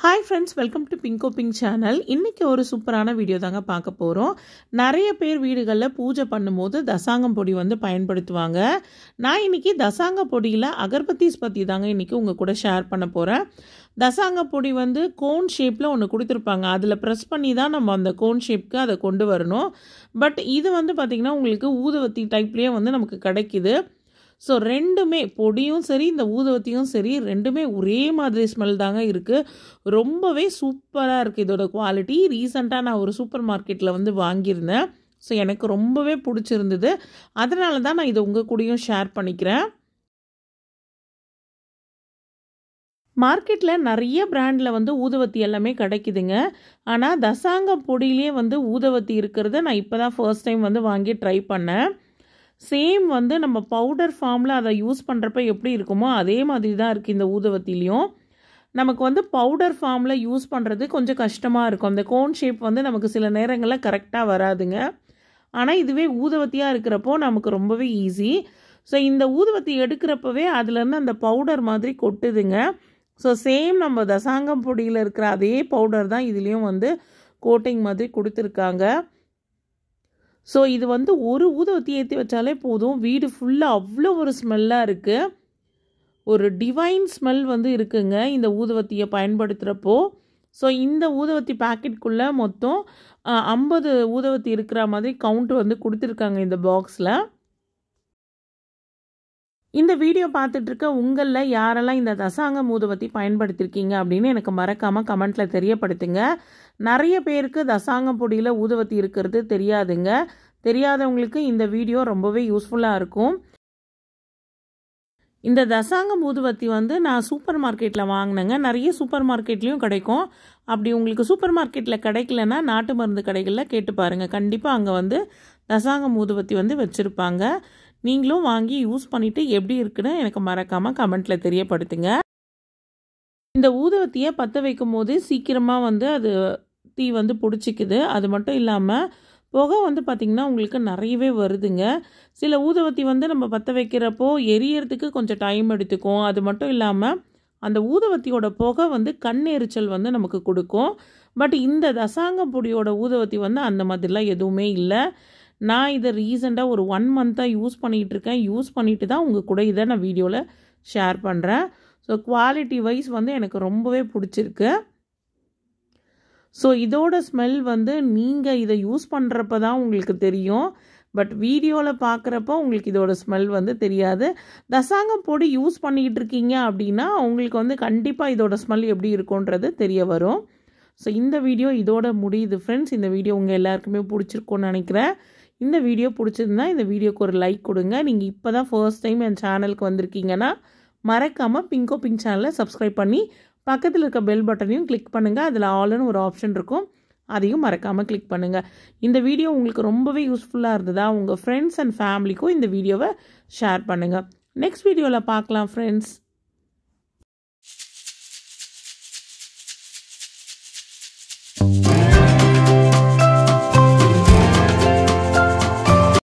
hi friends welcome to Bingo Pink channel இன்றைக்கி ஒரு சூப்பரான வீடியோ தாங்க பார்க்க போகிறோம் நிறைய பேர் வீடுகளில் பூஜை பண்ணும்போது தசாங்கம் பொடி வந்து பயன்படுத்துவாங்க நான் இன்றைக்கி தசாங்க பொடியில் அகர்பத்திஸ் பற்றி தாங்க இன்றைக்கி உங்கள் கூட ஷேர் பண்ண போகிறேன் தசாங்க பொடி வந்து கோன் ஷேப்பில் ஒன்று கொடுத்துருப்பாங்க அதில் ப்ரெஸ் பண்ணி தான் நம்ம அந்த கோன் ஷேப்க்கு அதை கொண்டு வரணும் பட் இது வந்து பார்த்திங்கன்னா உங்களுக்கு ஊதுவத்தி டைப்லேயே வந்து நமக்கு கிடைக்கிது ஸோ ரெண்டுமே பொடியும் சரி இந்த ஊதுவத்தியும் சரி ரெண்டுமே ஒரே மாதிரி ஸ்மெல் தாங்க இருக்குது ரொம்பவே சூப்பராக இருக்குது இதோட குவாலிட்டி ரீசண்டாக நான் ஒரு சூப்பர் மார்க்கெட்டில் வந்து வாங்கியிருந்தேன் ஸோ எனக்கு ரொம்பவே பிடிச்சிருந்தது அதனால தான் நான் இதை உங்கள் கூடயும் ஷேர் பண்ணிக்கிறேன் மார்க்கெட்டில் நிறைய பிராண்டில் வந்து ஊதுவத்தி எல்லாமே கிடைக்குதுங்க ஆனால் தசாங்க பொடியிலே வந்து ஊதுவத்தி இருக்கிறத நான் இப்போ தான் ஃபர்ஸ்ட் டைம் வந்து வாங்கி ட்ரை பண்ணேன் சேம் வந்து நம்ம பவுடர் ஃபார்மில் அதை யூஸ் பண்ணுறப்ப எப்படி இருக்குமோ அதே மாதிரி தான் இருக்குது இந்த ஊதுவத்திலையும் நமக்கு வந்து பவுடர் ஃபார்மில் யூஸ் பண்ணுறது கொஞ்சம் கஷ்டமாக இருக்கும் அந்த கோன் ஷேப் வந்து நமக்கு சில நேரங்களில் கரெக்டாக வராதுங்க ஆனால் இதுவே ஊதுவத்தியாக இருக்கிறப்போ நமக்கு ரொம்பவே ஈஸி ஸோ இந்த ஊதுவத்தி எடுக்கிறப்பவே அதுலேருந்து அந்த பவுடர் மாதிரி கொட்டுதுங்க ஸோ சேம் நம்ம தசாங்கம் பொடியில் இருக்கிற அதே பவுடர் தான் இதுலேயும் வந்து கோட்டிங் மாதிரி கொடுத்துருக்காங்க ஸோ இது வந்து ஒரு ஊதுவத்தி ஏற்றி வச்சாலே போதும் வீடு ஃபுல்லாக அவ்வளோ ஒரு ஸ்மெல்லாக இருக்குது ஒரு டிவைன் ஸ்மெல் வந்து இருக்குங்க இந்த ஊதுவத்தியை பயன்படுத்துகிறப்போ ஸோ இந்த ஊதுவத்தி பேக்கெட்குள்ளே மொத்தம் ஐம்பது ஊதுவத்தி இருக்கிற மாதிரி கவுண்ட் வந்து கொடுத்துருக்காங்க இந்த பாக்ஸில் இந்த வீடியோ பார்த்துட்ருக்க உங்களில் யாரெல்லாம் இந்த தசாங்கம் ஊதுவத்தி பயன்படுத்தியிருக்கீங்க அப்படின்னு எனக்கு மறக்காமல் கமெண்ட்டில் தெரியப்படுத்துங்க நிறைய பேருக்கு தசாங்கம் பொடியில் ஊதுவத்தி இருக்கிறது தெரியாதுங்க தெரியாதவங்களுக்கு இந்த வீடியோ ரொம்பவே யூஸ்ஃபுல்லாக இருக்கும் இந்த தசாங்கம் ஊதுவத்தி வந்து நான் சூப்பர் மார்க்கெட்டில் வாங்கினேங்க நிறைய சூப்பர் மார்க்கெட்லேயும் கிடைக்கும் அப்படி உங்களுக்கு சூப்பர் மார்க்கெட்டில் கிடைக்கலன்னா நாட்டு மருந்து கடைகளில் கேட்டு பாருங்கள் கண்டிப்பாக அங்கே வந்து தசாங்கம் ஊதுவத்தி வந்து வச்சுருப்பாங்க நீங்களும் வாங்கி யூஸ் பண்ணிவிட்டு எப்படி இருக்குன்னு எனக்கு மறக்காமல் கமெண்ட்டில் தெரியப்படுத்துங்க இந்த ஊதுவத்தியை பற்ற வைக்கும் போது சீக்கிரமாக வந்து அது தீ வந்து பிடிச்சிக்குது அது மட்டும் இல்லாமல் புகை வந்து பார்த்திங்கன்னா உங்களுக்கு நிறையவே வருதுங்க சில ஊதுவத்தி வந்து நம்ம பற்ற வைக்கிறப்போ எரியறதுக்கு கொஞ்சம் டைம் எடுத்துக்கும் அது மட்டும் இல்லாமல் அந்த ஊதுவத்தியோட புகை வந்து கண் எரிச்சல் வந்து நமக்கு கொடுக்கும் பட் இந்த தசாங்க பொடியோட ஊதுவத்தி வந்து அந்த மாதிரிலாம் எதுவுமே இல்லை நான் இதை ரீசெண்டாக ஒரு ஒன் மந்த்தாக யூஸ் பண்ணிகிட்டு இருக்கேன் யூஸ் பண்ணிட்டு தான் உங்கள் கூட இதை நான் வீடியோவில் ஷேர் பண்ணுறேன் ஸோ குவாலிட்டி வைஸ் வந்து எனக்கு ரொம்பவே பிடிச்சிருக்கு ஸோ இதோட ஸ்மெல் வந்து நீங்கள் இதை யூஸ் பண்ணுறப்ப தான் உங்களுக்கு தெரியும் பட் வீடியோவில் பார்க்குறப்போ உங்களுக்கு இதோட ஸ்மெல் வந்து தெரியாது தசாங்கம் பொடி யூஸ் பண்ணிக்கிட்டு இருக்கீங்க அப்படின்னா உங்களுக்கு வந்து கண்டிப்பாக இதோட ஸ்மெல் எப்படி இருக்குன்றது தெரிய வரும் ஸோ இந்த வீடியோ இதோட முடியுது ஃப்ரெண்ட்ஸ் இந்த வீடியோ உங்கள் எல்லாருக்குமே பிடிச்சிருக்கும்னு நினைக்கிறேன் இந்த வீடியோ பிடிச்சிருந்தா இந்த வீடியோக்கு ஒரு லைக் கொடுங்க நீங்கள் இப்போ தான் ஃபர்ஸ்ட் டைம் என் சேனலுக்கு வந்திருக்கீங்கன்னா மறக்காமல் பிங்கோ பிங்க் சேனலை சப்ஸ்கிரைப் பண்ணி பக்கத்தில் இருக்க பெல் பட்டனையும் கிளிக் பண்ணுங்கள் அதில் ஆல்னு ஒரு ஆப்ஷன் இருக்கும் அதையும் மறக்காமல் கிளிக் பண்ணுங்கள் இந்த வீடியோ உங்களுக்கு ரொம்பவே யூஸ்ஃபுல்லாக இருந்ததா உங்கள் ஃப்ரெண்ட்ஸ் அண்ட் ஃபேமிலிக்கும் இந்த வீடியோவை ஷேர் பண்ணுங்கள் நெக்ஸ்ட் வீடியோவில் பார்க்கலாம் ஃப்ரெண்ட்ஸ்